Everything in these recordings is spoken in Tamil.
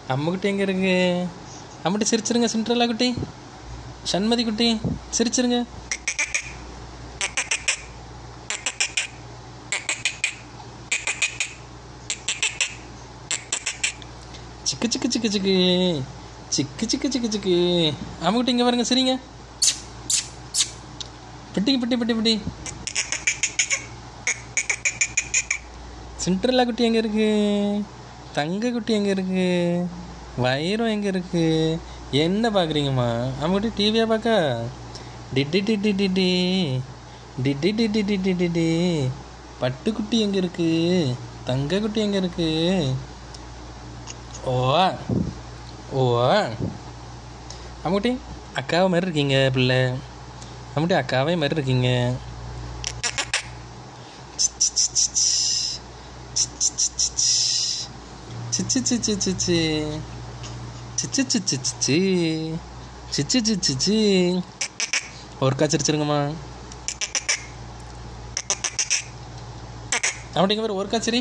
அம்முக்குட்டி எங்கே இருக்கு அம்முட்டி சிரிச்சிருங்க சிண்ட்ரலா குட்டி சண்மதி குட்டி சிரிச்சிருங்க சிக்கு சிக்கு சிக்கு சிக்கு சிக்கு சிக்கு சிக்கு சிக்கு அம்முக்குட்டி இங்கே பாருங்க சரிங்க பிட்டி பிட்டி பிட்டி பிட்டி சிண்ட்ரலா குட்டி எங்கே இருக்கு தங்க குட்டி எங்கே இருக்கு வைரம் எங்கே இருக்கு என்ன பார்க்குறீங்கம்மா அம்முக்குட்டி டிவியாக பார்க்க டிட்டி டிட்டி டிட்டி டிட்டி டிட்டி டிட்டி டிட்டி பட்டுக்குட்டி எங்கே இருக்கு தங்க குட்டி எங்கே இருக்கு ஓ ஓ அம்முட்டி அக்காவை மாதிரி இருக்கீங்க பிள்ளை அம்முட்டி அக்காவே மாதிரி இருக்கீங்க சிச்சி சிச்சி சிச்சி சிச்சி சிச்சி சிச்சி சிச்சி சிச்சி சிச்சி ஒருக்கா சிரிச்சிருங்கம்மா அப்படிங்க பேர் ஒருக்கா சரி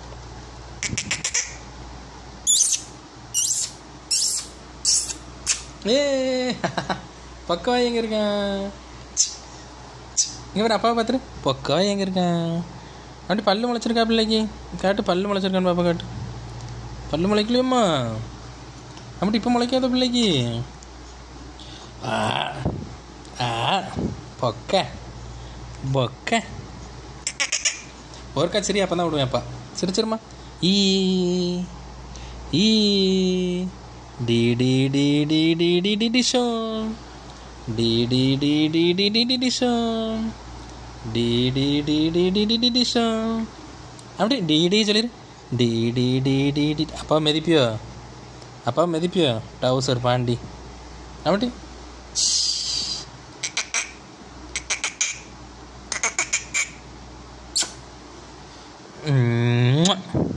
ஏ பக்கவா எங்க இருக்கான் இங்க பேர் அப்பாவை பார்த்துரு பக்கவா எங்க இருக்கான் அப்படி பல்லு முளைச்சிருக்கா பிள்ளைக்கு காட்டு பல்லு முளைச்சிருக்கான்னு பாப்பா காட்டு பல்லு முளைக்கலையம்மா அப்படி இப்போ முளைக்காத பிள்ளைக்கு ஆ ஆ பொக்க பொக்க ஒருக்கா சரி அப்போ தான் விடுவேன் அப்பா சிரிச்சிருமா ஈ ஈ டி டி டி டி டி டி டி டிஷோ டி டி டி டி டி டி டி டிஷோ டி டி டி டி டி டி டி டிஷோ அப்படி டி டி சொல்லிடு டி டி டி டி டி அப்பா மிதிப்பியோ அப்பா மிதிப்பியோ டவுசர் பாண்டி அப்படி உம்மா.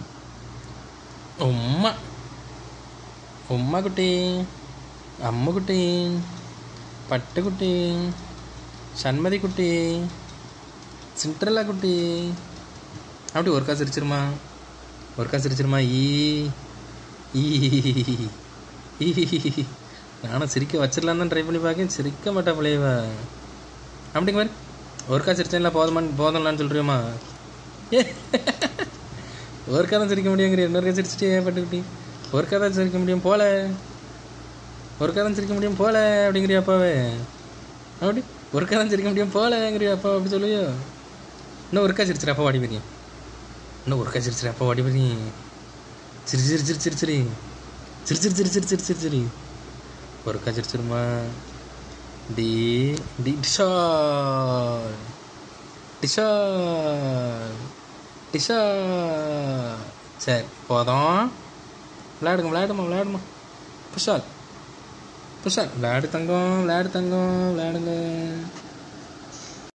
உம்மா உம்மா குட்டி அம்மு குட்டி பட்டு குட்டி சண்மதி குட்டி சிண்ட்ரலா குட்டி அப்படி ஒருக்கா சிரிச்சிருமா ஒருக்கா சிரிச்சிருமா ஈ ஈ ஈ. நானும் சிரிக்க வச்சிடலாம் தான் ட்ரை பண்ணி பார்க்கேன் சிரிக்க மாட்டா பிள்ளைவா அப்படிங்க மாதிரி ஒருக்கா சிரிச்சேன்ல போதுமான்னு போதலான்னு சொல்றியோமா ஏ ஒருக்கா தான் சிரிக்க முடியுங்கிற இன்னொருக்கா சிரிச்சிட்டே பட்டுக்கிட்டி ஒருக்கா தான் சிரிக்க முடியும் போல ஒருக்கா தான் சிரிக்க முடியும் போல அப்படிங்கிறியா அப்பாவே அப்படி ஒருக்கா தான் சிரிக்க முடியும் போலங்கிறியா அப்பா அப்படி சொல்லுவியோ இன்னும் ஒருக்கா சிரிச்சிரு அப்பா வாடி போறீங்க இன்னும் ஒருக்கா சிரிச்சிரு அப்பா வாடி போறீங்க சிரி சிரி சிரி சிரி சிரி சிரி சிரி சிரி சிரி சிரி சிரி சிரி ஒருக்கா சிரிச்சிருமா டி டி டிஷால் டிஷால் டிஷா சரி போதும் விளையாடுங்க விளையாடுமா விளையாடுமா புஷால் புஷால் விளையாடு தங்கம் விளையாடு தங்கம் விளையாடுங்க